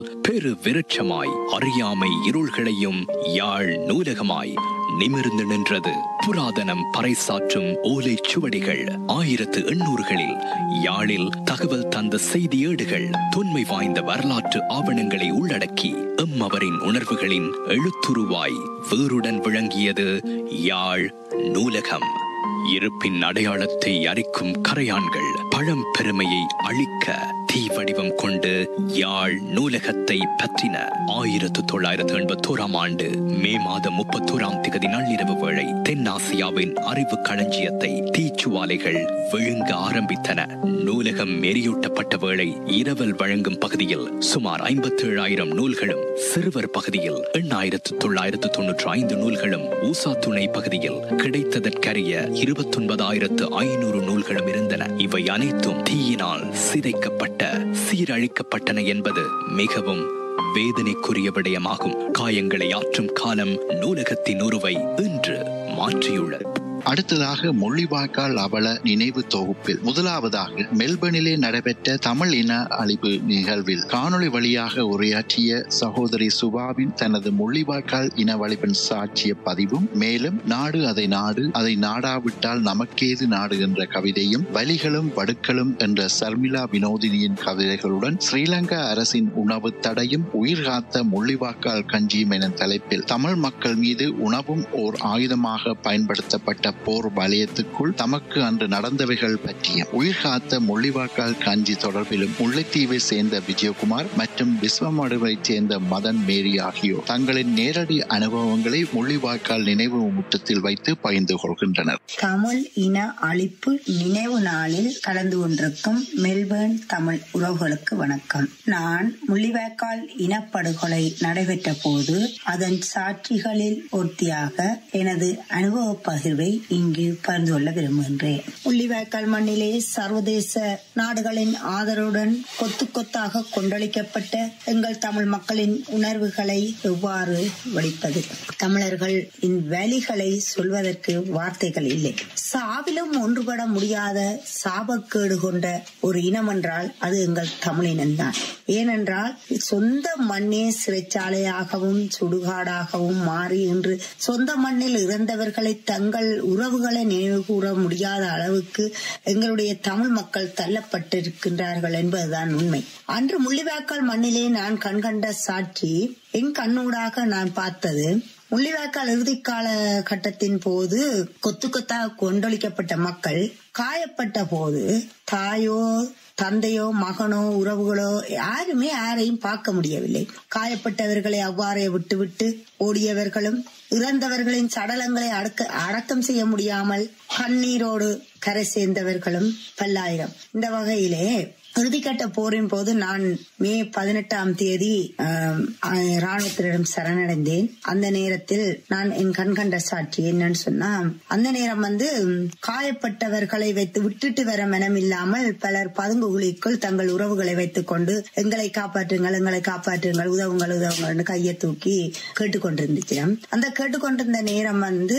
பெரு விருட்சமாய் அறியாமை இருள்களையும் யாழ் நூலகமாய் நிமிர்ந்து நின்றது புராதனம் பறைசாற்றும் ஓலைச் சுவடிகள் ஆயிரத்து எண்ணூறுகளில் யாழில் தகவல் தந்த செய்தி ஏடுகள் தொன்மை வாய்ந்த வரலாற்று ஆவணங்களை உள்ளடக்கி எம்மவரின் உணர்வுகளின் எழுத்துருவாய் வேருடன் விளங்கியது யாழ் நூலகம் இருப்பின் அடையாளத்தை அரிக்கும் கரையான்கள் பழம்பெருமையை அழிக்க தீ வடிவம் கொண்டு யாழ் நூலகத்தை பற்றின ஆயிரத்து தொள்ளாயிரத்து எண்பத்தோராம் ஆண்டு மே மாதம் முப்பத்தோராம் திகதி நள்ளிரவு வேளை தென்னாசியாவின் அறிவு களஞ்சியத்தை தீச்சுவாலைகள் விழுங்க ஆரம்பித்தன நூலகம் எரியூட்டப்பட்ட வேளை இரவல் வழங்கும் பகுதியில் சுமார் ஐம்பத்தேழாயிரம் நூல்களும் சிறுவர் பகுதியில் எண்ணாயிரத்து தொள்ளாயிரத்து தொன்னூற்றி ஐந்து நூல்களும் ஊசா துணை பகுதியில் கிடைத்ததற்கரிய இருபத்தொன்பதாயிரத்து ஐநூறு நூல்களும் இருந்தன இவை அனைத்தும் தீயினால் சிதைக்கப்பட்ட சீரழிக்கப்பட்டன என்பது மிகவும் வேதனைக்குரிய விடயமாகும் காயங்களை ஆற்றும் காலம் நூலகத்தின் உருவை இன்று மாற்றியுள்ளது அடுத்ததாக முள்ளிவாய்க்கால் அவல நினைவு தொகுப்பில் முதலாவதாக மெல்பர்னிலே நடைபெற்ற தமிழ் இன அழிவு நிகழ்வில் காணொளி வழியாக உரையாற்றிய சகோதரி சுபாவின் தனது முள்ளிவாய்க்கால் இனவழிப்பின் சாட்சிய பதிவும் மேலும் நாடு அதை நாடு அதை நாடாவிட்டால் நமக்கேது நாடு என்ற கவிதையும் வலிகளும் வடுக்களும் என்ற சர்மிளா வினோதினியின் கவிதைகளுடன் ஸ்ரீலங்கா அரசின் உணவு தடையும் உயிர்காத்த முள்ளிவாய்க்கால் கஞ்சியும் என தலைப்பில் தமிழ் மக்கள் மீது உணவும் ஓர் ஆயுதமாக பயன்படுத்தப்பட்ட போர் வலயத்துக்குள் தமக்கு அன்று நடந்தவைகள் பற்றிய உயிர்காத்த முள்ளிவாக்கால் காஞ்சி தொடர்பிலும் முல்லைத்தீவை சேர்ந்த விஜயகுமார் மற்றும் விஸ்வமடுவை சேர்ந்த மதன் மேரி ஆகியோர் தங்களின் நேரடி அனுபவங்களை முள்ளிவாய்க்கால் நினைவு முற்றத்தில் வைத்து பகிர்ந்து கொள்கின்றனர் தமிழ் இன அழிப்பு நினைவு நாளில் கலந்து கொண்டிருக்கும் மெல்பர்ன் தமிழ் உறவுகளுக்கு வணக்கம் நான் முள்ளிவாய்க்கால் இனப்படுகொலை நடைபெற்ற போது அதன் சாட்சிகளில் ஒருத்தியாக எனது அனுபவ பகிர்வை இங்கு பகிர்ந்து கொள்ள விரும்புகின்றேன் முள்ளிவாய்க்கால் மண்ணிலே சர்வதேச நாடுகளின் ஆதரவுடன் கொத்து கொத்தாக கொண்டளிக்கப்பட்ட எங்கள் தமிழ் மக்களின் உணர்வுகளை எவ்வாறு வடிப்பது தமிழர்கள் இன் வலிகளை சொல்வதற்கு வார்த்தைகள் இல்லை சாவிலும் ஒன்றுபட முடியாத சாபக்கேடு கொண்ட ஒரு இனம் என்றால் அது எங்கள் தமிழினம்தான் ஏனென்றால் சொந்த மண்ணே சிறைச்சாலையாகவும் சுடுகாடாகவும் மாறி இன்று சொந்த மண்ணில் இறந்தவர்களை தங்கள் உறவுகளை நினைவு கூற முடியாத அளவுக்கு எங்களுடைய தமிழ் மக்கள் தள்ளப்பட்டிருக்கின்றார்கள் என்பதுதான் உண்மை அன்று முள்ளிவாய்க்கால் மண்ணிலே நான் கண்கண்ட சாட்சி என் கண்ணூடாக நான் பார்த்தது முள்ளிவாய்க்கால் இறுதிக்கால கட்டத்தின் போது கொத்து கொத்தாக கொண்டொழிக்கப்பட்ட மக்கள் காயப்பட்ட போது தாயோ தந்தையோ மகனோ உறவுகளோ யாருமே யாரையும் பார்க்க முடியவில்லை காயப்பட்டவர்களை அவ்வாறே விட்டுவிட்டு ஓடியவர்களும் இறந்தவர்களின் சடலங்களை அடக்க அடக்கம் செய்ய முடியாமல் கண்ணீரோடு கரை சேர்ந்தவர்களும் பல்லாயிரம் இந்த வகையிலே இறுதிக்கட்ட போரின் போது நான் மே பதினெட்டாம் தேதி ராணுவத்தினரிடம் சரணடைந்தேன் அந்த நேரத்தில் நான் என் கண்கண்ட சாட்சி என்னன்னு சொன்னா அந்த நேரம் வந்து காயப்பட்டவர்களை வைத்து விட்டுட்டு வர மனம் இல்லாமல் பலர் பதுங்குகுழிக்குள் தங்கள் உறவுகளை வைத்துக் கொண்டு எங்களை காப்பாற்றுங்கள் எங்களை காப்பாற்றுங்கள் உதவுங்கள் உதவுங்கள்னு கையை தூக்கி கேட்டுக்கொண்டிருந்துச்சு அந்த கேட்டுக்கொண்டிருந்த நேரம் வந்து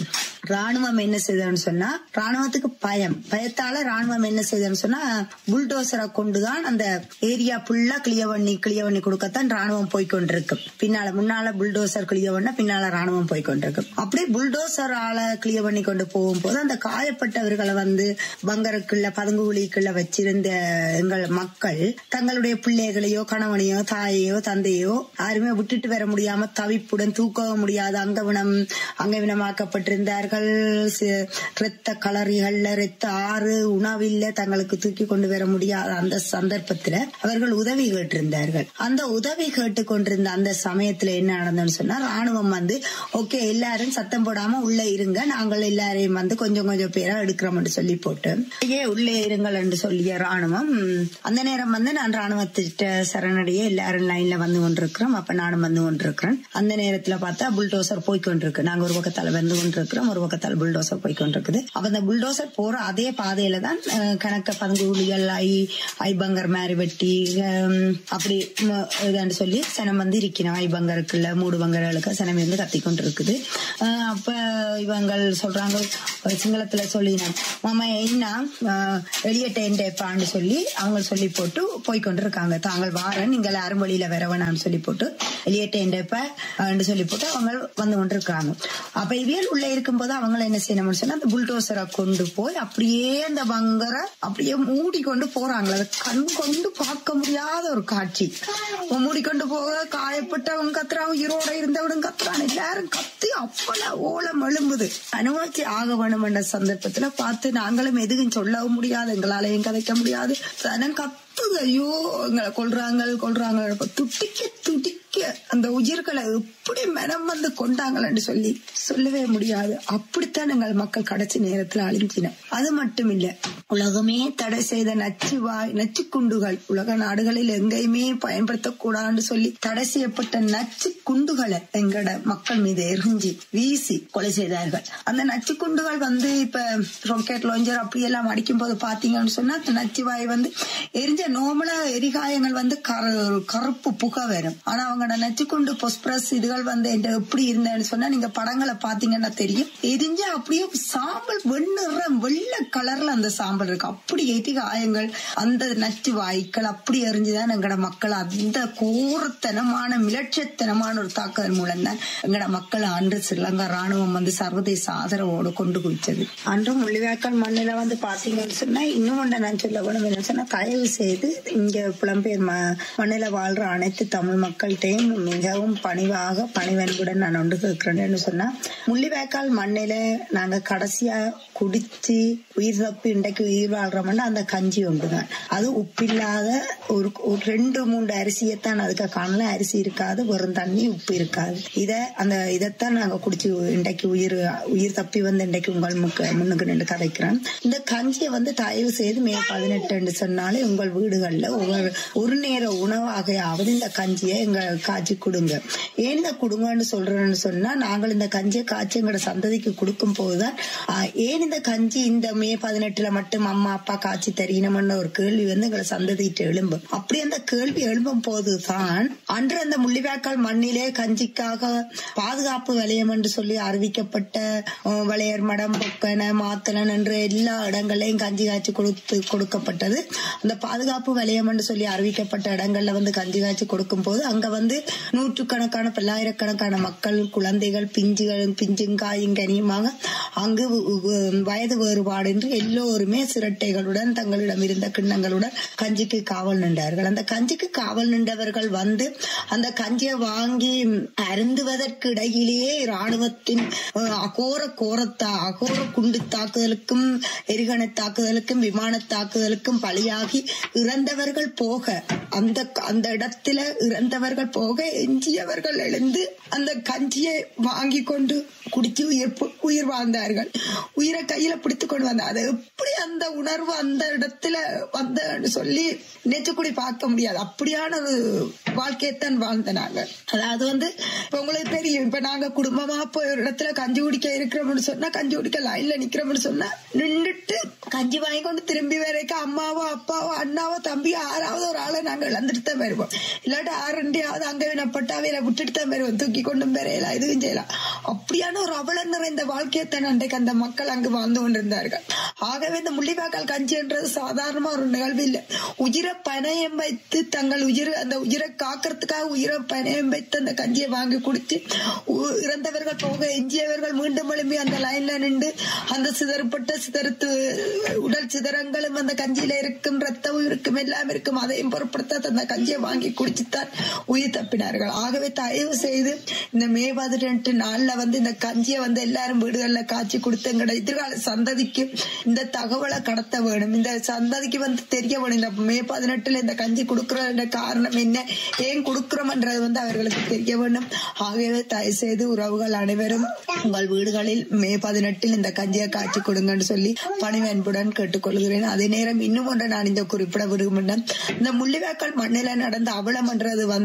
ராணுவம் என்ன செய்தன்னு சொன்னா ராணுவத்துக்கு பயம் பயத்தால ராணுவம் என்ன செய்தன்னு சொன்னா புல்டோசரை கொண்டுதான் அந்த ஏரியா ஃபுல்லா கிளியர் பண்ணி கிளியர் பண்ணி கொடுக்கத்தான் ராணுவம் போய்கொண்டிருக்கு பின்னால முன்னால புல்டோசர் கிளியர் பண்ண பின்னால ராணுவம் போய்கொண்டிருக்கு அப்படியே புல்டோசரால கிளியர் பண்ணி கொண்டு போகும்போது அந்த காயப்பட்டவர்களை வந்து பங்கருக்குள்ள பதுங்குகுழிக்குள்ள வச்சிருந்த எங்கள் மக்கள் தங்களுடைய பிள்ளைகளையோ கணவனையோ தாயையோ தந்தையோ யாருமே விட்டுட்டு வர முடியாம தவிப்புடன் தூக்கவும் முடியாத அங்கவினம் அங்கவினமாக்கப்பட்டிருந்தார்கள் ரத்த கலரிகள்ல ரத்த ஆறு உணவில்ல தங்களுக்கு தூக்கி கொண்டு வர முடியாத அந்த சந்தர்ப்பத்துல அவர்கள் உதவி கேட்டிருந்தார்கள் அந்த உதவி கேட்டு கொண்டிருந்த அந்த சமயத்துல என்ன நடந்ததுன்னு சொன்னா ராணுவம் வந்து ஓகே எல்லாரும் சத்தம் போடாம உள்ள இருங்க நாங்கள் எல்லாரையும் வந்து கொஞ்சம் கொஞ்சம் பேரா எடுக்கிறோம் சொல்லி போட்டு ஏ உள்ளே இருங்கள் என்று சொல்லிய ராணுவம் அந்த நேரம் வந்து நான் ராணுவத்திட்ட சரணடைய எல்லாரும் லைன்ல வந்து கொண்டிருக்கிறோம் அப்ப நானும் வந்து கொண்டிருக்கிறேன் அந்த நேரத்துல பார்த்தா புல்டோசர் போய் கொண்டிருக்கு நாங்க ஒரு பக்கத்தால வந்து கொண்டிருக்கிறோம் ஒரு பக்கத்தால புல்டோசர் போய் கொண்டிருக்குது அப்ப அந்த புல்டோசர் போற அதே பாதையில தான் கணக்க பதுங்குழிகள் ஆகி ஐபங்கர் மாதிரி வெட்டி ஹம், அப்படி ம- இதான்னு சொல்லி சனம் வந்து இருக்கணும் ஐபங்கருக்குள்ள மூடு பங்கர்களுக்கு சனம் இருந்து கத்தி கொண்டு இருக்குது அஹ் அப்ப இவங்கள் சொல்றாங்க ஒரு சிங்களத்துல சொல்லினான் மாமா என்ன அஹ், வெளியேட்டேன்டேப்பான்னு சொல்லி அவங்க சொல்லி போட்டு போய் கொண்டிருக்காங்க தாங்கள் வாரன் நீங்கள் யாரும் வெளியில வர வேணாம்னு சொல்லி போட்டு வெளியேட்டேன்டேப்ப சொல்லி போட்டு அவங்க வந்து கொண்டிருக்காங்க அப்ப இவியல் உள்ள இருக்கும்போது அவங்க என்ன செய்யணும்னு சொன்னா அந்த புல்டோசரை கொண்டு போய் அப்படியே அந்த பங்கரை அப்படியே மூடி கொண்டு போறாங்க அதை கண் கொண்டு பார்க்க முடியாத ஒரு காட்சி அவன் மூடிக்கொண்டு போக காயப்பட்டவங்க கத்துறான் உயிரோட இருந்தவனும் கத்துறான் எல்லாரும் கத்தி அப்பல ஓலம் எழும்புது அனுபவிச்சு ஆக வேணும் என்ற சந்தர்ப்பத்துல பார்த்து நாங்களும் எதுவும் சொல்லவும் முடியாது எங்களாலையும் கதைக்க முடியாது சனம் கத்துது ஐயோ எங்களை கொல்றாங்க கொல்றாங்க அப்ப துட்டிக்க துடிக்க அந்த உயிர்களை எப்படி மனம் வந்து கொண்டாங்கன்னு சொல்லி சொல்லவே முடியாது அப்படித்தான் எங்கள் மக்கள் கடைசி நேரத்துல அழிஞ்சின அது மட்டும் இல்ல உலகமே தடை செய்த நச்சு வாய் நச்சு குண்டுகள் உலக நாடுகளில் எங்கேயுமே பயன்படுத்தக்கூடாதுன்னு சொல்லி தடை செய்யப்பட்ட நச்சு குண்டுகளை எங்கட மக்கள் மீது எரிஞ்சு வீசி கொலை செய்தார்கள் அந்த நச்சு குண்டுகள் வந்து இப்ப ராக்கெட் லாஞ்சர் அப்படியெல்லாம் அடிக்கும் போது பாத்தீங்கன்னு சொன்னா அந்த நச்சு வாய் வந்து எரிஞ்ச நோமலா எரிகாயங்கள் வந்து கரு- கருப்பு புகை வரும் ஆனா அவங்களோட நச்சுக்குண்டு பொஸ்பரஸ் இதுகள் வந்து என்கிட்ட எப்படி இருந்தேன்னு சொன்னா நீங்க படங்களை பாத்தீங்கன்னா தெரியும் எரிஞ்ச அப்படியே சாம்பல் வெண்ணிறம் வெள்ளை கலர்ல அந்த சாம்பல் இருக்கு அப்படி எரிகாயங்கள் அந்த நச்சு வாய்க்கள் அப்படி எரிஞ்சுதான் எங்கட மக்கள் அந்த கோரத்தனமான மிலட்சத்தனமான ஒரு தாக்குதல் மூலம் தான் எங்கட மக்கள் அன்று ஸ்ரீலங்கா ராணுவம் வந்து சர்வதேச ஆதரவோடு கொண்டு குவிச்சது அன்றும் முள்ளிவாய்க்கால் மண்ணில வந்து பாத்தீங்கன்னு சொன்னா இன்னும் ஒன்றை நான் சொல்ல வேணும் என்ன சொன்னா தயவு செய்து இங்க புலம்பெயர் ம- மண்ணில வாழ்ற அனைத்து தமிழ் மக்கள்கிட்டையும் மிகவும் பணிவாக பணிவன்புடன் நான் ஒன்று கேட்கிறேன்னு சொன்னா முள்ளிவாய்க்கால் மண்ணில நாங்க கடைசியா குடிச்சு உயிர் தப்பி இன்றைக்கு உயிர் வாழ்றோம்னா அந்த கஞ்சி ஒன்றுதான் அது உப்பில்லாத ஒரு ஒரு ரெண்டு மூன்று அரிசியைத்தான் அதுக்கு காணல அரிசி இருக்காது வெறும் தண்ணி உப்பு இருக்காது இத அந்த இதைத்தான் நாங்க குடிச்சு இன்றைக்கு உயிர் உயிர் தப்பி வந்து இன்றைக்கு உங்கள் முக்க முன்னுக்கு நின்று கதைக்கிறோம் இந்த கஞ்சியை வந்து தயவு செய்து மே பதினெட்டு சொன்னாலே உங்கள் வீடுகள்ல ஒவ்வொரு ஒரு நேர உணவாகையாவது இந்த கஞ்சியை எங்க காய்ச்சி கொடுங்க ஏன் இந்த கொடுங்கன்னு சொல்றேன்னு சொன்னா நாங்கள் இந்த கஞ்சியை காய்ச்சி எங்களோட சந்ததிக்கு கொடுக்கும் போதுதான் ஆஹ், ஏன் இந்த கஞ்சி இந்த மே பதினெட்டுல மட்டும் அம்மா அப்பா காய்ச்சி தெரியணும்னு ஒரு கேள்வி வந்து எங்களை சந்ததிட்டு எழும்பும் அப்படி அந்த கேள்வி எழும்பும் போதுதான் அன்று அந்த முள்ளிவாய்க்கால் மண்ணிலே கஞ்சிக்காக பாதுகாப்பு வலயம் என்று சொல்லி அறிவிக்கப்பட்ட அஹ், வளையர் மடம் பொக்கன மாத்தலன் என்ற எல்லா இடங்களையும் கஞ்சி காய்ச்சி கொடுத்து கொடுக்கப்பட்டது அந்த பாதுகாப்பு வலயம் என்று சொல்லி அறிவிக்கப்பட்ட இடங்கள்ல வந்து கஞ்சி காய்ச்சி கொடுக்கும் போது அங்க வந்து நூற்றுக்கணக்கான பல்லாயிரக்கணக்கான மக்கள் குழந்தைகள் பிஞ்சுகள் பிஞ்சுங்காயும் கனியுமாக அங்கு வு- வு- வயது வேறுபாடு என்று எல்லோருமே சிரட்டைகளுடன் தங்களிடம் இருந்த கிண்ணங்களுடன் கஞ்சிக்கு காவல் நின்றார்கள் அந்த கஞ்சிக்கு காவல் நின்றவர்கள் வந்து அந்த கஞ்சியை வாங்கி அருந்துவதற்கு இடையிலேயே ராணுவத்தின் அஹ், அகோர கோரத்தா அகோர குண்டு தாக்குதலுக்கும் எரிகணை தாக்குதலுக்கும் விமான தாக்குதலுக்கும் பலியாகி இறந்தவர்கள் போக அந்த அந்த இடத்துல இறந்தவர்கள் போக எஞ்சியவர்கள் எழுந்து அந்த கஞ்சியை வாங்கி கொண்டு குடிச்சு உயிர் பு- உயிர் வாழ்ந்தார்கள் உயிரை கையில பிடித்து கொண்டு வந்தார் அது எப்படி அந்த உணர்வு அந்த இடத்துல வந்தன்னு சொல்லி நெச்சுக்குடி பார்க்க முடியாது அப்படியான ஒரு வாழ்க்கையைத்தான் வாழ்ந்த நாங்க அதாவது வந்து இப்ப உங்களுக்கு தெரியும் இப்ப நாங்க குடும்பமா போய் ஒரு இடத்துல கஞ்சி குடிக்க இருக்கிறோம்னு சொன்னா கஞ்சி குடிக்க லைன்ல நிக்கிறோம்னு சொன்னா நின்றுட்டு கஞ்சி வாங்கி கொண்டு திரும்பி வரைக்கும் அம்மாவோ அப்பாவோ அண்ணாவோ தம்பியோ ஆறாவது ஒரு ஆளை நாங்க இழந்துட்டு தான் வருவோம் இல்லாட்டி ஆரண்டியாவது அங்க வினப்பட்டு அவையில விட்டுட்டு தான் வருவோம் தூக்கி கொண்டும் வரையலாம் இதுவும் செய்யலாம் அப்படியான ஒரு அவல நிறைந்த வாழ்க்கையத்தான் அன்றைக்கு அந்த மக்கள் அங்கு வாழ்ந்து கொண்டிருந்தார்கள் ஆகவே இந்த முள்ளிவாக்கால் கஞ்சி என்றது சாதாரணமா ஒரு நிகழ்வு இல்லை உயிரை பணயம் வைத்து தங்கள் உயிர் அந்த உயிரை காக்கிறதுக்காக உயிரை பணயம் வைத்து அந்த கஞ்சியை வாங்கி குடிச்சு உ- இறந்தவர்கள் போக எஞ்சியவர்கள் மீண்டும் எழும்பி அந்த லைன்ல நின்று அந்த சிதறப்பட்ட சிதறத்து உடல் சிதறங்களும் அந்த கஞ்சியில இருக்கும் ரத்தம் இருக்கும் எல்லாம் இருக்கும் அதையும் பொருட்படுத்தாத அந்த கஞ்சியை வாங்கி குடிச்சுத்தான் உயிர் தப்பினார்கள் ஆகவே தயவு செய்து இந்த மே பதினெட்டு நாள்ல வந்து இந்த கஞ்சியை வந்து எல்லாரும் வீடுகள்ல காய்ச்சி கொடுத்து எங்கட எதிர்கால சந்ததிக்கு இந்த தகவலை கடத்த வேணும் இந்த சந்ததிக்கு வந்து தெரிய வேணும் இந்த மே பதினெட்டுல இந்த கஞ்சி கொடுக்கற காரணம் என்ன ஏன் கொடுக்கிறோம்ன்றது வந்து அவர்களுக்கு தெரிய வேண்டும் ஆகவே தயவு செய்து உறவுகள் அனைவரும் உங்கள் வீடுகளில் மே பதினெட்டில் இந்த கஞ்சியை காய்ச்சி கொடுங்கன்னு சொல்லி பணிவன்புடன் கேட்டுக்கொள்கிறேன் அதே நேரம் இன்னும் ஒன்றை நான் இந்த குறிப்பிட விரும்புகிறேன் இந்த முள்ளிவாய்க்கால் மண்ணில நடந்த அவலம்ன்றது வந்து அந்த அவல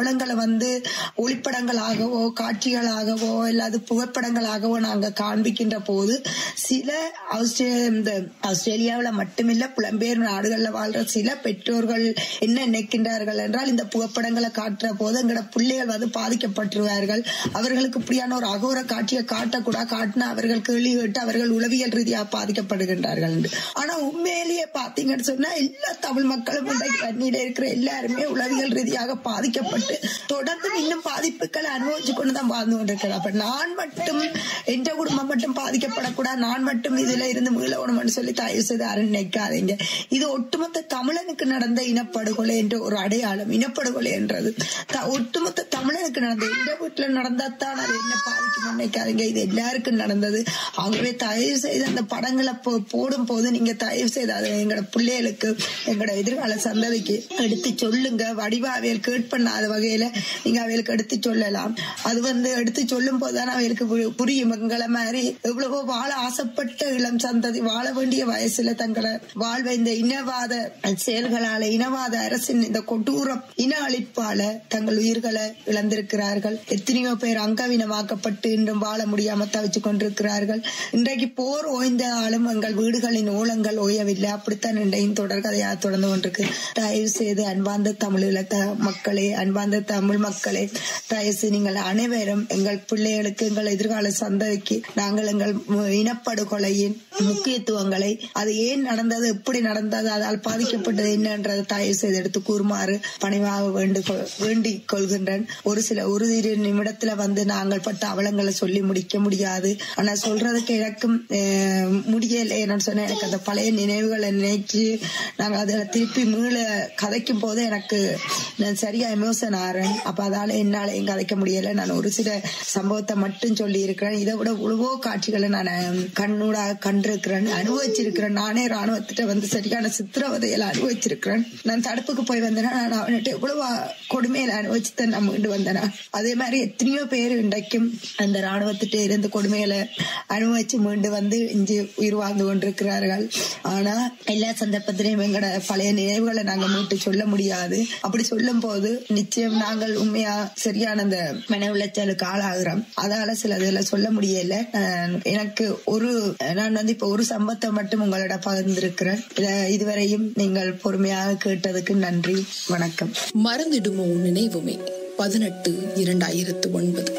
தமிழங்களை வந்து ஒளிப்படங்களாகவோ காட்சிகளாகவோ இல்லாது புகைப்படங்களாகவோ நாங்க காண்பிக்கின்ற போது சில ஆஸ்திரே- இந்த ஆஸ்திரேலியாவுல மட்டுமில்ல புலம்பெயர் நாடுகள்ல வாழ்ற சில பெற்றோர்கள் என்ன நினைக்கின்றார்கள் என்றால் இந்த புகைப்படங்களை காட்டுற போது எங்களோட பிள்ளைகள் வந்து பாதிக்கப்பட்டுருவார்கள் அவர்களுக்கு இப்படியான ஒரு அகோர காட்சியை காட்டக்கூடாது காட்டினா அவர்கள் கேள்வி கேட்டு அவர்கள் உளவியல் ரீதியாக பாதிக்கப்படுகின்றார்கள் என்று. ஆனா உண்மையிலேயே பாத்தீங்கன்னு சொன்னா எல்லா தமிழ் மக்களும் இன்றைக்கு வன்னியில இருக்கிற எல்லாருமே உளவியல் ரீதியாக பாதிக்கப்பட்டு தொடர்ந்து இன்னும் பாதிப்புகளை அனுபவிச்சு கொண்டுதான் வாழ்ந்து கொண்டிருக்கிறார் அப்ப நான் மட்டும் எந்த குடும்பம் மட்டும் பாதிக்கப்படக்கூடாது நான் மட்டும் இதுல இருந்து மீளவணும்னு சொல்லி தயவு செய்து யாரும் நினைக்காதீங்க இது ஒட்டுமொத்த தமிழனுக்கு நடந்த இனப்படுகொலை என்ற ஒரு அடையாளம் இனப்படுகொலை என்றது த- ஒட்டுமொத்த தமிழனுக்கு நடந்த எந்த வீட்டுல நடந்தாத்தான் அது என்ன பாதிக்கும்னு நினைக்காதீங்க இது எல்லாருக்கும் நடந்தது ஆகவே தயவு செய்து அந்த படங்களை போ- போடும் போது நீங்க தயவு செய்து அதை எங்களோட பிள்ளைகளுக்கு எங்களோட எதிர்கால சந்ததிக்கு எடுத்து சொல்லுங்க வடிவா அவைகள் கேட் பண்ணாத வகையில நீங்க அவைகளுக்கு எடுத்து சொல்லலாம் அது வந்து எடுத்து சொல்லும் போதுதான் அவைகளுக்கு பு- புரியும் எங்களை மாதிரி எவ்வளவோ வாழ ஆசைப்பட்ட இளம் சந்ததி வாழ வேண்டிய வயசுல தங்களை வாழ்வை இந்த இனவாத செயல்களால இனவாத அரசின் இந்த கொடூர இன அழிப்பால தங்கள் உயிர்களை இழந்திருக்கிறார்கள் எத்தனையோ பேர் அங்கவீனமாக்கப்பட்டு இன்றும் வாழ முடியாம தவிச்சு கொண்டிருக்கிறார்கள் இன்றைக்கு போர் ஓய்ந்தாலும் எங்கள் வீடுகளின் ஓலங்கள் ஓயவில்லை அப்படித்தான் இன்றையும் தொடர்கதையாக தொடர்ந்து கொண்டிருக்கு தயவு செய்து அன்பார்ந்த தமிழீழ த- மக்களே அன்பார்ந்த தமிழ் மக்களே தயவு செய்து நீங்கள் அனைவரும் எங்கள் பிள்ளைகளுக்கு எங்கள் எதிர்கால சந்ததிக்கு நாங்கள் எங்கள் மு- இனப்படுகொலையின் முக்கியத்துவங்களை அது ஏன் நடந்தது எப்படி நடந்தது அதால் பாதிக்கப்பட்டது என்னன்றதை தயவு செய்து எடுத்து கூறுமாறு பணிவாக வேண்டு வேண்டிக் கொள்கின்றேன் ஒரு சில ஒரு இரு நிமிடத்துல வந்து நாங்கள் பட்ட அவலங்களை சொல்லி முடிக்க முடியாது ஆனா சொல்றதுக்கு எனக்கும் அஹ், முடியல என்னன்னு சொன்னா எனக்கு அந்த பழைய நினைவுகளை நினைச்சு நாங்க அதுல திருப்பி மீள கதைக்கும் போது எனக்கு நான் சரியா எமோஷன் ஆறேன் அப்ப அதால என்னால எங்க கதைக்க முடியல நான் ஒரு சில சம்பவத்தை மட்டும் சொல்லி இருக்கிறேன் இதை விட உழுவோ காட்சிகளை நான் கண்ணூடாக கண்டிருக்கிறேன் அனுபவிச்சிருக்கிறேன் நானே ராணுவத்திட்ட வந்து சரியான சித்திரவதையில அனுபவிச்சிருக்கிறேன் நான் தடுப்புக்கு போய் வந்தேன்னா நான் அவன்கிட்ட எவ்வளவு கொடுமையில அனுபவிச்சுதான் நான் மீண்டு வந்தேனா அதே மாதிரி எத்தனையோ பேர் இன்றைக்கும் அந்த ராணுவத்திட்ட இருந்து கொடுமைகளை அனுபவிச்சு மீண்டு வந்து இஞ்சி உயிர் வாழ்ந்து கொண்டிருக்கிறார்கள் ஆனா எல்லா சந்தர்ப்பத்திலையும் எங்களோட பழைய நினைவுகளை நாங்க மீட்டு சொல்ல முடியாது அப்படி சொல்லும் போது நிச்சயம் நாங்கள் உண்மையா சரியான அந்த மன உளைச்சலுக்கு ஆளாகிறோம் அதால சில இதுல சொல்ல முடியல நான் எனக்கு ஒரு நான் வந்து இப்ப ஒரு சம்பவத்தை மட்டும் உங்களோட பகிர்ந்திருக்கிறேன் இத இதுவரையும் நீங்கள் பொறுமையாக கேட்டதுக்கு நன்றி வணக்கம் மறந்திடுமோ நினைவுமே பதினெட்டு இரண்டாயிரத்து ஒன்பது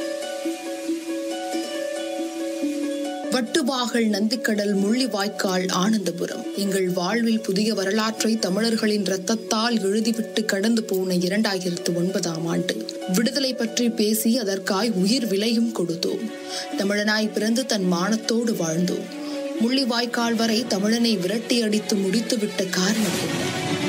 வட்டுவாகல் நந்திக்கடல் முள்ளிவாய்க்கால் ஆனந்தபுரம் எங்கள் வாழ்வில் புதிய வரலாற்றை தமிழர்களின் இரத்தத்தால் எழுதிவிட்டு கடந்து போன இரண்டாயிரத்து ஒன்பதாம் ஆண்டு விடுதலை பற்றி பேசி அதற்காய் உயிர் விலையும் கொடுத்தோம் தமிழனாய் பிறந்து தன் மானத்தோடு வாழ்ந்தோம் முள்ளிவாய்க்கால் வரை தமிழனை விரட்டி அடித்து முடித்துவிட்ட காரணம் என்ன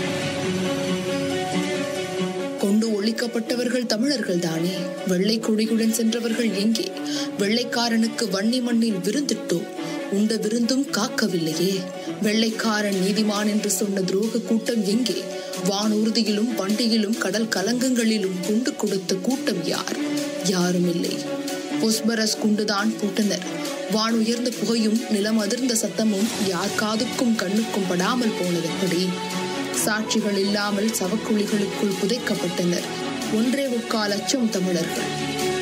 கொண்டு ஒழிக்கப்பட்டவர்கள் தமிழர்கள் தானே வெள்ளை கொடியுடன் சென்றவர்கள் எங்கே வெள்ளைக்காரனுக்கு வன்னி மண்ணில் விருந்திட்டோம் உண்ட விருந்தும் காக்கவில்லையே வெள்ளைக்காரன் நீதிமான் என்று சொன்ன துரோக கூட்டம் எங்கே வானூர்தியிலும் வண்டியிலும் கடல் கலங்கங்களிலும் குண்டு கொடுத்த கூட்டம் யார் யாரும் இல்லை பொஸ்பரஸ் குண்டுதான் போட்டனர் வான் உயர்ந்த புகையும் நிலம் அதிர்ந்த சத்தமும் யார் காதுக்கும் கண்ணுக்கும் படாமல் போனதெப்படி சாட்சிகள் இல்லாமல் சவக்குழிகளுக்குள் புதைக்கப்பட்டனர் ஒன்றே முக்கால் லட்சம் தமிழர்கள்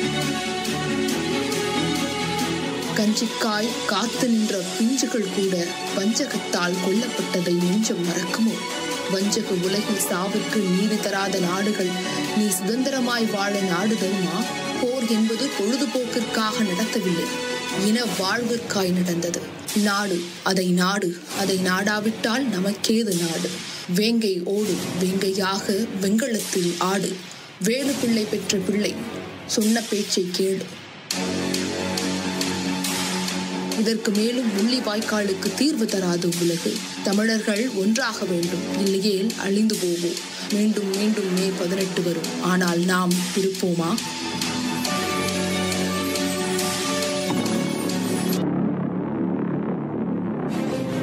கஞ்சிக்காய் காத்து நின்ற பிஞ்சுகள் கூட வஞ்சகத்தால் கொல்லப்பட்டதை நெஞ்சம் மறக்குமோ வஞ்சக உலகில் சாவுக்கு நீதி தராத நாடுகள் நீ சுதந்திரமாய் வாழ நாடு தருமா போர் என்பது பொழுதுபோக்கிற்காக நடத்தவில்லை இன வாழ்விற்காய் நடந்தது நாடு அதை நாடு அதை நாடாவிட்டால் நமக்கேது நாடு வேங்கை ஓடு வேங்கையாக வெங்கலத்தில் ஆடு வேலு பிள்ளை பெற்ற பிள்ளை சொன்ன பேச்சை கேளு இதற்கு மேலும் முள்ளி வாய்க்காலுக்கு தீர்வு தராது உலகு தமிழர்கள் ஒன்றாக வேண்டும் இல்லையேல் அழிந்து போவோம் மீண்டும் மீண்டும் மே பதினெட்டு வரும் ஆனால் நாம் இருப்போமா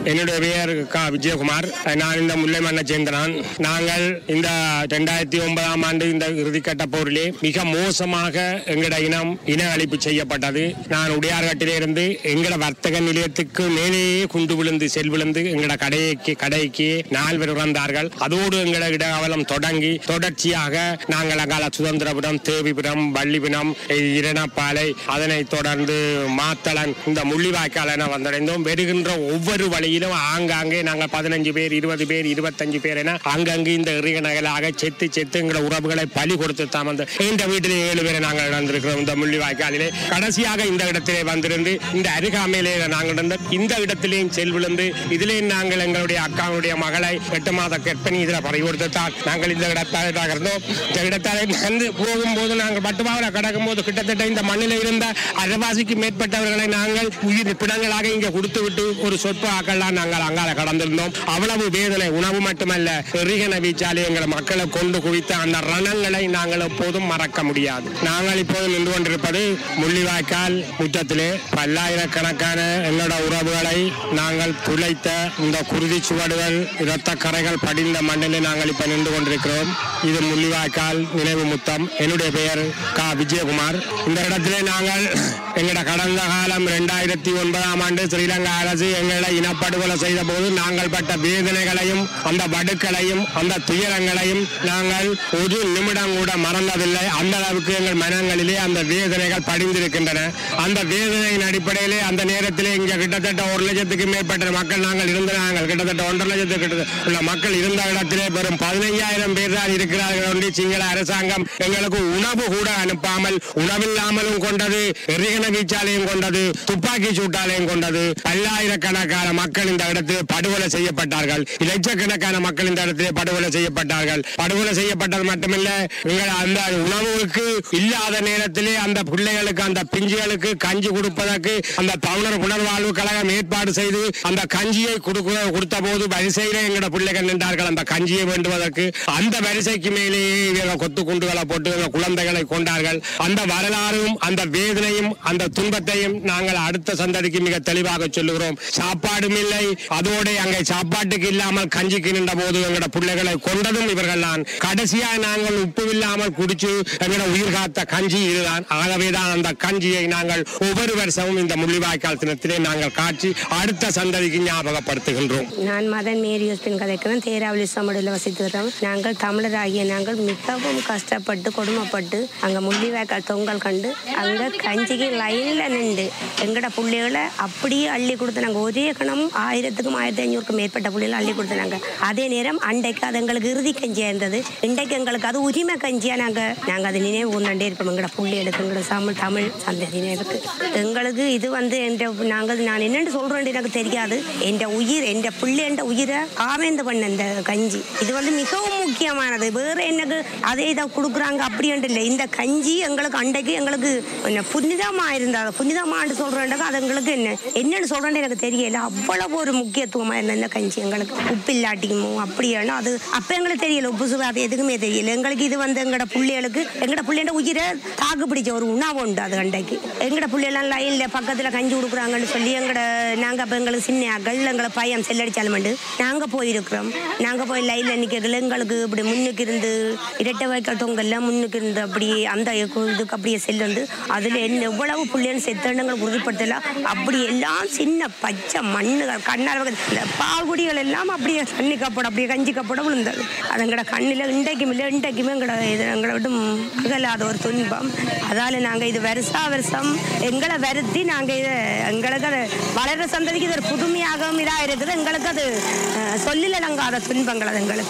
என்னுடைய பெயர் க விஜயகுமார் நான் இந்த முல்லை மண்ணை சேர்ந்தனான் நாங்கள் இந்த ரெண்டாயிரத்தி ஒன்பதாம் ஆண்டு இந்த இறுதிக்கட்ட போரிலே மிக மோசமாக எங்கட இனம் இன அழிப்பு செய்யப்பட்டது நான் உடையார்கட்டிலே இருந்து எங்கட வர்த்தக நிலையத்துக்கு மேலேயே குண்டு விழுந்து செல் விழுந்து எங்கட கடைக்கு கடைக்கு நால்வர் இறந்தார்கள் அதோடு எங்கட இடகவலம் தொடங்கி தொடர்ச்சியாக நாங்கள் அங்கால சுதந்திரபுரம் தேவிபுரம் வள்ளிபுரம் இரணப்பாலை அதனைத் தொடர்ந்து மாத்தளன் இந்த முள்ளிவாய்க்கால் என வந்தடைந்தோம் வருகின்ற ஒவ்வொரு வழியிலும் ஆங்காங்கே நாங்கள் பதினஞ்சு பேர் இருபது பேர் இருபத்தஞ்சு பேர் என அங்கங்கு இந்த இறுக நகலாக செத்து செத்து எங்கள உறவுகளை பலி கொடுத்து தான் வந்து இந்த வீட்டிலே ஏழு பேரை நாங்கள் இழந்திருக்கிறோம் இந்த முள்ளிவாய்க்காலிலே கடைசியாக இந்த இடத்திலே வந்திருந்து இந்த அருகாமையிலே நாங்கள் இருந்த இந்த இடத்திலேயும் செல் விழுந்து இதிலே நாங்கள் எங்களுடைய அக்காவுடைய மகளை எட்டு மாத கற்பனை இதில் பறி கொடுத்துத்தான் நாங்கள் இந்த இடத்தாக இருந்தோம் இந்த இடத்தாலே வந்து போகும்போது நாங்கள் பட்டுமாவில் கடக்கும் போது கிட்டத்தட்ட இந்த மண்ணில் இருந்த அரைவாசிக்கு மேற்பட்டவர்களை நாங்கள் உயிர் பிணங்களாக இங்கே கொடுத்து விட்டு ஒரு சொற்ப ஆக்கள்லாம் நாங்கள் அங்கால கடந்திருந்தோம் அவ்வளவு வேதனை உணவு மட்டுமல்ல எரிகன வீச்சாலே எங்களை மக்களை கொண்டு குவித்த அந்த ரணங்களை நாங்கள் எப்போதும் மறக்க முடியாது நாங்கள் இப்போது நின்று கொண்டிருப்பது முள்ளிவாய்க்கால் முற்றத்திலே பல்லாயிரக்கணக்கான எங்களோட உறவுகளை நாங்கள் துளைத்த இந்த குருதி சுவடுகள் இரத்த கரைகள் படிந்த மண்ணிலே நாங்கள் இப்ப நின்று கொண்டிருக்கிறோம் இது முள்ளிவாய்க்கால் நினைவு முத்தம் என்னுடைய பெயர் கா விஜயகுமார் இந்த இடத்திலே நாங்கள் எங்களோட கடந்த காலம் இரண்டாயிரத்தி ஒன்பதாம் ஆண்டு ஸ்ரீலங்கா அரசு எங்களை இனப்படுகொலை செய்த போது நாங்கள் பட்ட வேதனைகளையும் அந்த வடுக்களையும் அந்த துயரங்களையும் நாங்கள் ஒரு நிமிடம் கூட மறந்ததில்லை அந்த அளவுக்கு எங்கள் மனங்களிலே அந்த வேதனைகள் படிந்திருக்கின்றன அந்த வேதனையின் அடிப்படையிலே அந்த நேரத்திலே இங்க கிட்டத்தட்ட ஒரு லட்சத்துக்கு மேற்பட்ட மக்கள் நாங்கள் இருந்த நாங்கள் கிட்டத்தட்ட ஒன்றரை லட்சத்துக்கு கிட்ட உள்ள மக்கள் இருந்த இடத்திலே வெறும் பதினைஞ்சாயிரம் பேர் தான் இருக்கிறார்கள் என்று சிங்கள அரசாங்கம் எங்களுக்கு உணவு கூட அனுப்பாமல் உணவில்லாமலும் கொண்டது எரிகண வீச்சாலையும் கொண்டது துப்பாக்கி சூட்டாலையும் கொண்டது பல்லாயிரக்கணக்கான மக்கள் இந்த இடத்தில் படுகொலை செய்யப்பட்டார்கள் லட்சக்கணக்கான மக்கள் இந்த இடத்திலே படுகொலை செய்யப்பட்டார்கள் படுகொலை செய்யப்பட்டது மட்டுமல்ல எங்கள் அந்த உணவுக்கு இல்லாத நேரத்திலே அந்த பிள்ளைகளுக்கு அந்த பிஞ்சுகளுக்கு கஞ்சி கொடுப்பதற்கு அந்த பவுனர் புனர்வாழ்வு கழகம் ஏற்பாடு செய்து அந்த கஞ்சியை கொடுக்க கொடுத்த போது வரிசையிலே எங்களோட பிள்ளைகள் நின்றார்கள் அந்த கஞ்சியை வேண்டுவதற்கு அந்த வரிசைக்கு மேலேயே இவங்க கொத்து குண்டுகளை போட்டு இவங்க குழந்தைகளை கொண்டார்கள் அந்த வரலாறும் அந்த வேதனையும் அந்த துன்பத்தையும் நாங்கள் அடுத்த சந்ததிக்கு மிக தெளிவாக சொல்லுகிறோம் சாப்பாடும் இல்லை அதோட அங்கே சாப்பாட்டுக்கு இல்லாமல் கஞ்சிக்கு நின்ற போது எங்களோட பிள்ளைகளை கொண்டதும் இவர்கள் தான் கடைசியா நாங்கள் உப்பு இல்லாமல் குடிச்சு எங்களோட உயிர் காத்த கஞ்சி இதுதான் ஆகவேதான் அந்த கஞ்சியை நாங்கள் ஒவ்வொரு வருஷமும் இந்த முள்ளிவாய்க்கால் தினத்திலே நாங்கள் காட்சி அடுத்த சந்ததிக்கு ஞாபகப்படுத்துகின்றோம் நான் மதன் மேரி யோஸ்பின் கதைக்கிறேன் தேராவளி சமடியில் வசித்து வரோம் நாங்கள் தமிழராகிய நாங்கள் மிகவும் கஷ்டப்பட்டு கொடுமைப்பட்டு அங்கே முள்ளிவாய்க்கால் தொங்கல் கண்டு அங்கே கஞ்சிக்கு லைனில் நின்று எங்கட பிள்ளைகளை அப்படியே அள்ளி கொடுத்து நாங்கள் ஒரே கணம் ஆயிரத்துக்கும் ஆயிரத்தி ஐநூறுக்கும் மேற்பட்ட பிள்ளைகளை அள்ளி கொடுத்தாங்க அதே நேரம் அன்றைக்கு அது எங்களுக்கு இறுதி கஞ்சியாக இருந்தது இன்றைக்கு எங்களுக்கு அது உரிமை கஞ்சியாக நாங்கள் நாங்கள் அதை நினைவு கொண்டாண்டே இருப்போம் எங்கட பிள்ளைகளுக்கு எங்களோட தமிழ் தமிழ் சந்ததியினருக்கு எங்களுக்கு இது வந்து என்ற நாங்கள் நான் என்னென்னு சொல்கிறேன் எனக்கு தெரியாது என்ற உயிர் என்ற பிள்ளை என்ற உயிரை ஆவேந்து பண்ண இந்த கஞ்சி இது வந்து மிகவும் முக்கியமானது வேற எனக்கு அதே இதை கொடுக்குறாங்க அப்படின்ட்டு இல்லை இந்த கஞ்சி எங்களுக்கு அன்றைக்கு எங்களுக்கு என்ன புனிதமா இருந்தது புனிதமான்னு சொல்றேன்டா அது எங்களுக்கு என்ன என்னன்னு சொல்றேன்னு எனக்கு தெரியல அவ்வளவு ஒரு முக்கியத்துவமா இருந்த இந்த கஞ்சி எங்களுக்கு உப்பு இல்லாட்டியுமோ அப்படியானா அது அப்ப எங்களுக்கு தெரியல உப்பு சுவை அது எதுக்குமே தெரியல எங்களுக்கு இது வந்து எங்கட பிள்ளைகளுக்கு எங்கட பிள்ளையோட உயிரை தாக்கு பிடிச்ச ஒரு உணவு உண்டு அது அன்றைக்கு எங்கட பிள்ளையெல்லாம் லைன்ல பக்கத்துல கஞ்சி கொடுக்குறாங்கன்னு சொல்லி எங்கட நாங்க அப்ப எங்களுக்கு சின்ன ஆக்கள் எங்களை பையன் செல்லடிச்சாலும் நாங்க போயிருக்கிறோம் நாங்க போய் லைன்ல நிக்கல எங்களுக்கு இப்படி முன்னுக்கு இருந்து இரட்டை வாய்க்கால் தொங்கல்ல முன்னுக்கு இருந்து அப்படியே அந்த இதுக்கு அப்படியே செல்லுந்து அதுல என்ன எவ்வளவு புள்ளியன்னு செத்தண்டங்கள் உறுதிப்படுத்தல அப்படி எல்லாம் சின்ன பச்சை மண்ணுகள் கண்ணார இந்த பால்குடிகள் எல்லாம் அப்படியே தண்ணி கப்படம் அப்படியே கஞ்சி கப்படம் விழுந்தது அது எங்கட கண்ணில் இன்றைக்கும் இல்லை இன்றைக்குமே எங்களோட இது எங்களை விட்டு அகலாத ஒரு துன்பம் அதால நாங்க இது வருஷா வருஷம் எங்களை வருத்தி நாங்க இதை எங்களுக்கு அது வளர்ற சந்ததிக்கு இது ஒரு புதுமையாகவும் இதாக இருக்குது எங்களுக்கு அது அஹ், சொல்லிலடங்காத துன்பங்கள் அது எங்களுக்கு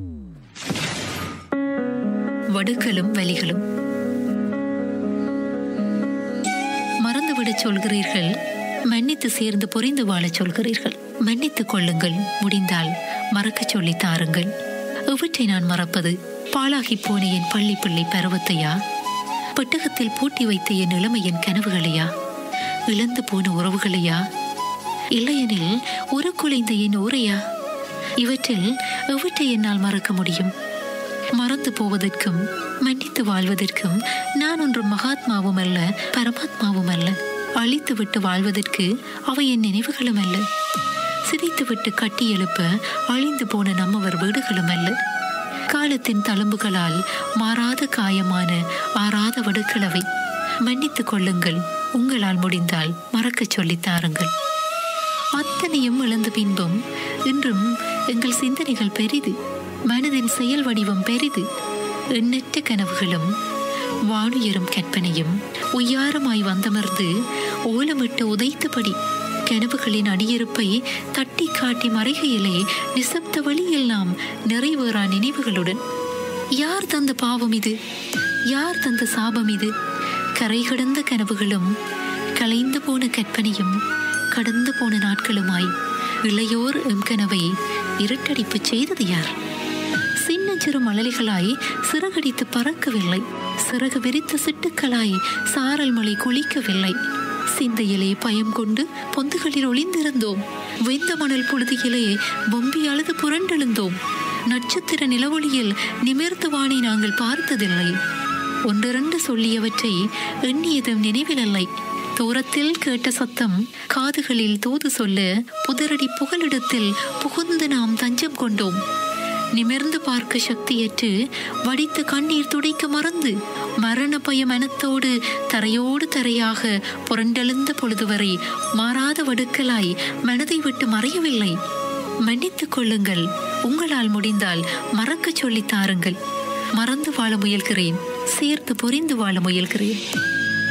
வடுக்களும் வலிகளும் மறந்துவிடச் சொல்கிறீர்கள் மன்னித்து சேர்ந்து புரிந்து வாழச் சொல்கிறீர்கள் மன்னித்துக் கொள்ளுங்கள் முடிந்தால் மறக்கச் சொல்லித் தாருங்கள் எவற்றை நான் மறப்பது பாழாகி போன என் பள்ளி பிள்ளை பருவத்தையா பெட்டகத்தில் பூட்டி வைத்த என் இளமையின் கனவுகளையா இழந்து போன உறவுகளையா இல்லையெனில் ஒரு குலைந்த என் ஊரையா இவற்றில் எவற்றை என்னால் மறக்க முடியும் மறந்து போவதற்கும் மன்னித்து வாழ்வதற்கும் நான் ஒன்று மகாத்மாவும் அல்ல பரமாத்மாவும் அல்ல அழித்து விட்டு வாழ்வதற்கு அவை என் நினைவுகளும் அல்ல சிதைத்துவிட்டு கட்டி எழுப்ப அழிந்து போன நம்மவர் வீடுகளும் அல்ல காலத்தின் தழும்புகளால் மாறாத காயமான ஆறாத வடுக்களவை மன்னித்துக் கொள்ளுங்கள் உங்களால் முடிந்தால் மறக்கச் சொல்லித் தாருங்கள் அத்தனையும் இழந்த பின்பும் இன்றும் எங்கள் சிந்தனைகள் பெரிது மனதின் செயல் வடிவம் பெரிது எண்ணற்ற கனவுகளும் வானுயரும் கற்பனையும் உய்யாரமாய் வந்தமர்ந்து ஓலமிட்டு உதைத்தபடி கனவுகளின் அடியிருப்பை தட்டி காட்டி மறைகையிலே நிசப்த வழியெல்லாம் நிறைவேறா நினைவுகளுடன் யார் தந்த பாவம் இது யார் தந்த சாபம் இது கரை கடந்த கனவுகளும் கலைந்து போன கற்பனையும் கடந்து போன நாட்களுமாய் இளையோர் எம் கனவை இருட்டடிப்பு செய்தது யார் சின்னஞ்சிறு மழலைகளாய் சிறகடித்து பறக்கவில்லை சிறகு விரித்த சிட்டுக்களாய் சாரல் மலை குளிக்கவில்லை சிந்தையிலே பயம் கொண்டு பொந்துகளில் ஒளிந்திருந்தோம் வெந்த மணல் புழுதியிலே பொம்பி அழுது புரண்டெழுந்தோம் நட்சத்திர நிலவொளியில் நிமிர்ந்த வானை நாங்கள் பார்த்ததில்லை ஒன்றிரண்டு சொல்லியவற்றை எண்ணியதும் நினைவிலில்லை தூரத்தில் கேட்ட சத்தம் காதுகளில் தூது சொல்ல புதரடி புகலிடத்தில் புகுந்து நாம் தஞ்சம் கொண்டோம் நிமிர்ந்து பார்க்க சக்தியற்று வடித்த கண்ணீர் துடைக்க மறந்து மரண பய மனத்தோடு தரையோடு தரையாக புரண்டெழுந்த பொழுது வரை மாறாத வடுக்கலாய் மனதை விட்டு மறையவில்லை மன்னித்துக் கொள்ளுங்கள் உங்களால் முடிந்தால் மறக்கச் சொல்லித் தாருங்கள் மறந்து வாழ முயல்கிறேன் சேர்த்து புரிந்து வாழ முயல்கிறேன்